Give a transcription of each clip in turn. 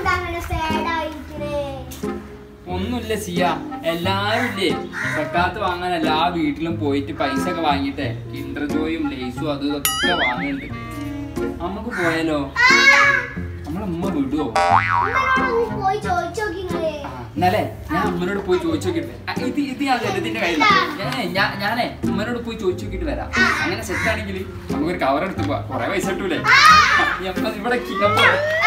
എന്താ അങ്ങനെ സാഡ് ആയിരിക്കണേ ഒന്നുമില്ല സിയ എല്ലാരും ഇല്ലേ സക്കാത്ത് വാങ്ങാൻ എല്ലാ വീട്ടിലും പോയിട്ട് പൈസ ഒക്കെ വാങ്ങിയിട്ടേ കിണ്ടർജോയും ലേസും അതും ഇതൊക്കെ വാങ്ങുന്നുണ്ട് നമുക്ക് പോയാലോ നമ്മളെ ഉമ്മ വിടുവോ ഉമ്മനോടൊന്ന് പോയി ചോദിച്ചു നോക്കി നിങ്ങള് ആ, എന്നാലേ ഞാൻ അമ്മനോട് പോയി ചോദിച്ചു നോക്കിട്ട് വരാം. ആ, ഇത് ഇത് ഞാൻ ഇതിന്റെ കയ്യിൽ ഞാൻ ഞാനേ ഉമ്മനോട് പോയി ചോദിച്ചു നോക്കിട്ട് വരാം അങ്ങനെ സെറ്റ് ആണെങ്കിൽ നമുക്കൊരു കവർ എടുത്ത് പോവാ കൊറേ പൈസ കിട്ടൂലേ ഈ അമ്മ ഇവിടെ കി- അമ്മ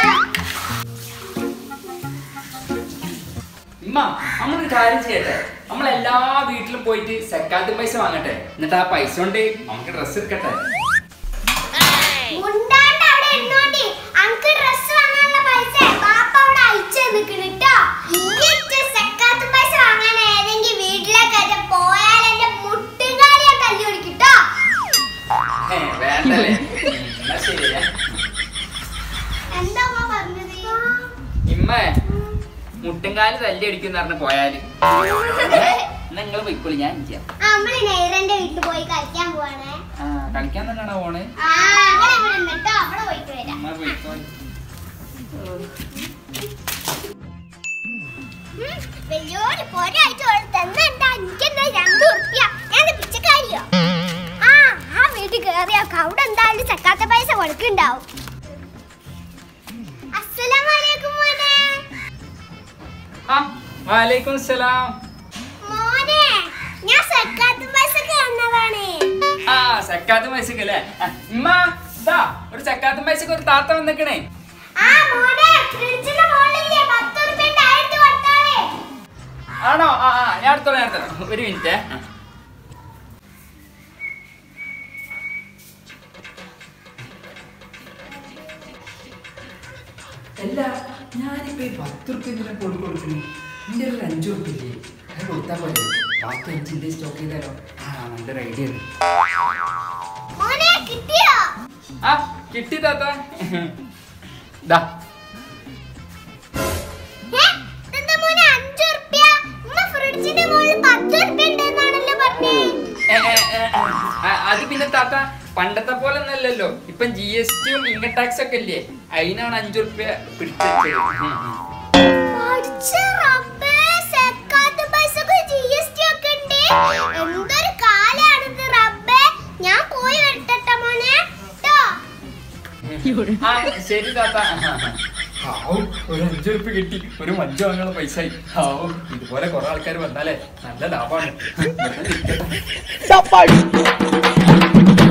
ഉമ്മ നമ്മളൊരു കാര്യം ചെയ്യട്ടെ നമ്മൾ എല്ലാ വീട്ടിലും പോയിട്ട് സെക്കാത്ത് പൈസ വാങ്ങട്ടെ എന്നിട്ട് ആ പൈസ കൊണ്ട് നമുക്ക് ഡ്രസ്സ് എടുക്കട്ടെ മുണ്ടാണ്ട് അവിടെ ഇരുന്നോണ്ടി അനക്ക് ഡ്രസ് വാങ്ങാനുള്ള പൈസ ബാപ്പ അവിടെ അയച്ചു നിക്കണ് ട്ടോ ഇയ്യിട്ട് സക്കാത്ത് പൈസ വാങ്ങാൻ ഏതെങ്കിലും വീട്ടിലേക്കായിട്ട് പോയാൽ എന്റെ മുട്ടുകാലിയെ തല്ലി ഓടിക്കിട്ടോ ഏ, വേണ്ടല്ലേ ഉം, എന്നാ ശരിയാ എന്താ അമ്മ പറഞ്ഞത് ഇമ്മേ മുട്ടുംകാല് തല്ലി അടിക്കുന്ന പറഞ്ഞ് പോയാല് എന്നാ നിങ്ങള് പോയിക്കോളി ഞാൻ ചെയ്യാം ആ, നമ്മള് നെയ്റന്റെ വീട്ടിൽ പോയി കളിക്കാൻ പോവാണേ ആ കളിക്കാൻ തന്നെയാണോ പോണേ ആ അങ്ങനെ അവിടെ നിന്നിട്ടോ അവിടെ പോയിട്ട് വരാം അമ്മ പോയിക്കോളി ഉം, വലിയൊരു പൊരായിട്ട് അവൾ തന്നെന്താ എനിക്കെന്താ രണ്ടു ഉറുപ്പ്യ ഞാൻ പിച്ചക്കാരിയോ ആ ആ വീട്ടിൽ കേറിയൊക്കെ അവിടെ എന്തായാലും ചക്കാത്ത പൈസ കൊടുക്കുണ്ടാവും അസ്സലാമലൈക്കും മോനെ ആ വാലേക്കും സലാം മോനെ ഞാൻ സക്കാത്ത പൈസ വന്നതാണ് ആ സക്കാത്ത് പൈസക്ക് അല്ലേ ആ, ഉമ്മ ഇതാ ഒരു സക്കാത്ത് പൈസക്ക് ഒരു താത്ത വന്നിക്കണേ ആ മോനെ ഫ്രിഡ്ജിന്റെ മുകളിലില്ലേ പത്ത് ഉറുപ്പ്യ ഡയറക്റ്റ് കൊടുത്താലേ ആണോ ആ ആ ഞാൻ അടുത്തോളാം ഞാൻ അടുത്തോളാം ഒരു മിനിറ്റ് അല്ല ഞാനിപ്പോ ഈ പത്ത് റുപ്യ എന്തിനാ കൊണ്ട് കൊടുക്കുന്നു എന്റെ ഒരു അഞ്ചു റുപ്യ ഇല്ലേ അത് കൊടുത്താൽ പോലെ ബാക്കി അഞ്ചിന്റെ സ്റ്റോക്ക് ചെയ്താലോ ആ നല്ലൊരു ഐഡിയ ഉണ്ട് മോനെ കിട്ടിയോ ആ കിട്ടി താത്ത ദാ ഏ? ഇതെന്താ മോനെ അഞ്ച് ഉറുപ്പ്യ ഉമ്മ ഫ്രിഡ്ജിന്റെ മുകളിൽ പത്ത് ഉറുപ്പ്യ ഉണ്ടെന്നാണല്ലോ പറഞ്ഞേ ഏ, ഏ, ഏ, ആ, അത് പിന്നെ താത്ത പണ്ടത്തെ പോലെ ഒന്നല്ലല്ലോ ഇപ്പം ജി എസ് ടിയും ഇൻകം ടാക്സ് ഒക്കെ ഇല്ലേ അതിനാണ് അഞ്ചു റുപ്യ പിടിച്ചത് പഠിച്ച റബ്ബേ, സക്കാത്ത് പൈസക്ക് GST ഒക്കെ ഉണ്ട്. എന്തൊരു കാലാണിത് റബ്ബേ. ഞാൻ പോയി വരട്ടെ മോനെ ട്ടോ. ആ ശരി താത്ത ഹാവും, ഒരു അഞ്ചു റുപ്യ കിട്ടി ഒരു മജ്ജ വാങ്ങാനുള്ള പൈസ ആയി ഹാവും, ഇതുപോലെ കുറെ ആൾക്കാർ വന്നാലേ നല്ല ലാഭമാണ് വെറുതെ ഇരിക്കട്ടെ.